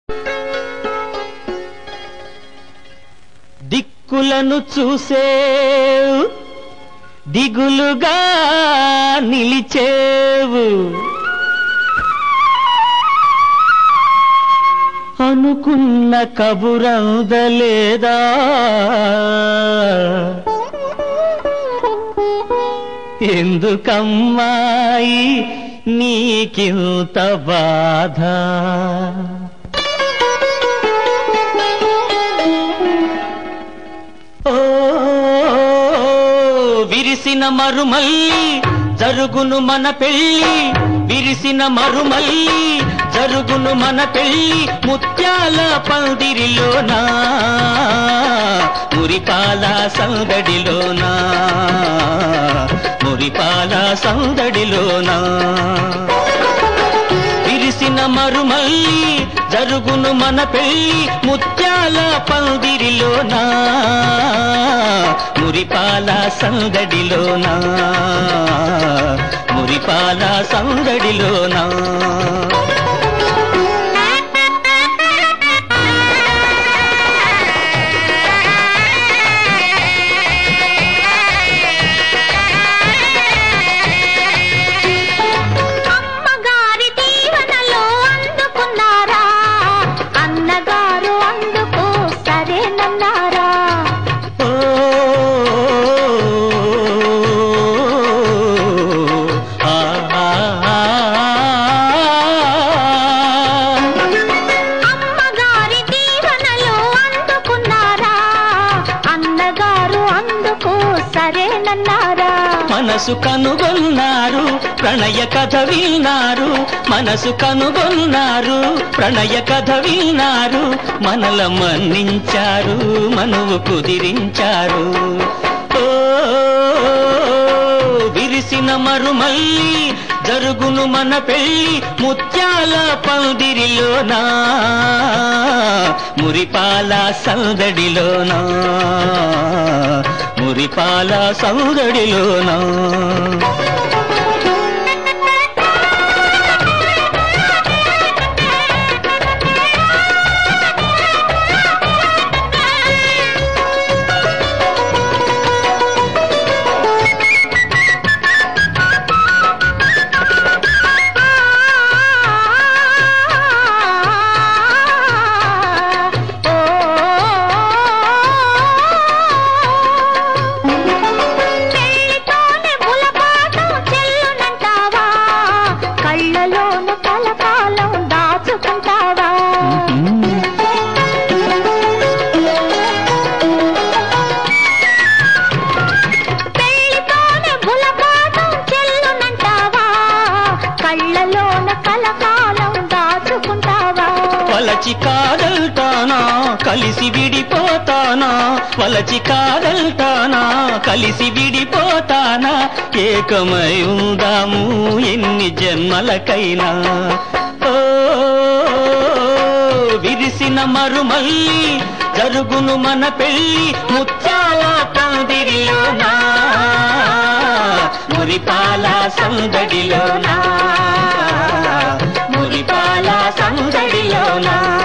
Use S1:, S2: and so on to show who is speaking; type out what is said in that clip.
S1: దిక్కులను చూసేవు దిగులుగా నిలిచేవు అనుకున్న కబురందలేదా ఎందుకమ్మాయి నీకింత బాధ ఓ విరిసిన మరుమల్లి జరుగును మన పెళ్ళి విరిసిన మరుమల్లి జరుగును మన పెళ్ళి ముత్యాల పందిరిలోనా మురిపాల సందడిలోనా మురిపాల సందడిలోనా విరిసిన మరుమల్లి జరుగును మన పెళ్ళి ముత్యాల పందిరిలోనా మురిపాల సందడిలోనా మురిపాల సందడిలోనా
S2: అమ్మగారి దీవెనలో అందుకున్నారా అన్నగారు అందుకు సరేనన్నారా
S1: ఓ ఆ, ఆ, ఆ,
S2: అమ్మగారి దీవెనలో అందుకున్నారా అన్నగారు అందుకు సరేనన్నారా
S1: మనసు కనుగొన్నారు ప్రణయ కథ విన్నారు మనసు కనుగొన్నారు ప్రణయ కథ విన్నారు మనల మన్నించారు మనువు కుదిరించారు ఓ విరిసిన మరుమల్లి జరుగును మన పెళ్ళి ముత్యాల పందిరిలోనా మురిపాల సందడిలోనా మురిపాల సందడిలోనా
S2: పెళ్లితోనే బులపాటం చెల్లునంటావా కళ్ళలోను కలకాలం దాచుకుంటావా పెళ్లితోనే బులపాటం చెల్లునంటావా కళ్ళలోన కలకాలం దాచుకుంటావా
S1: వలచి కాదల్టానా కలిసి విడిపోతానా వలచి కాదల్టానా కలిసి విడిపోతానా ఏకమై ఉందాము ఎన్ని జన్మలకైనా ఓ విరిసిన మరుమల్లి జరుగును మన పెళ్ళి ముత్యాల పందిరిలోనా మురిపాల సందడిలోనా మురిపాల సందడిలోనా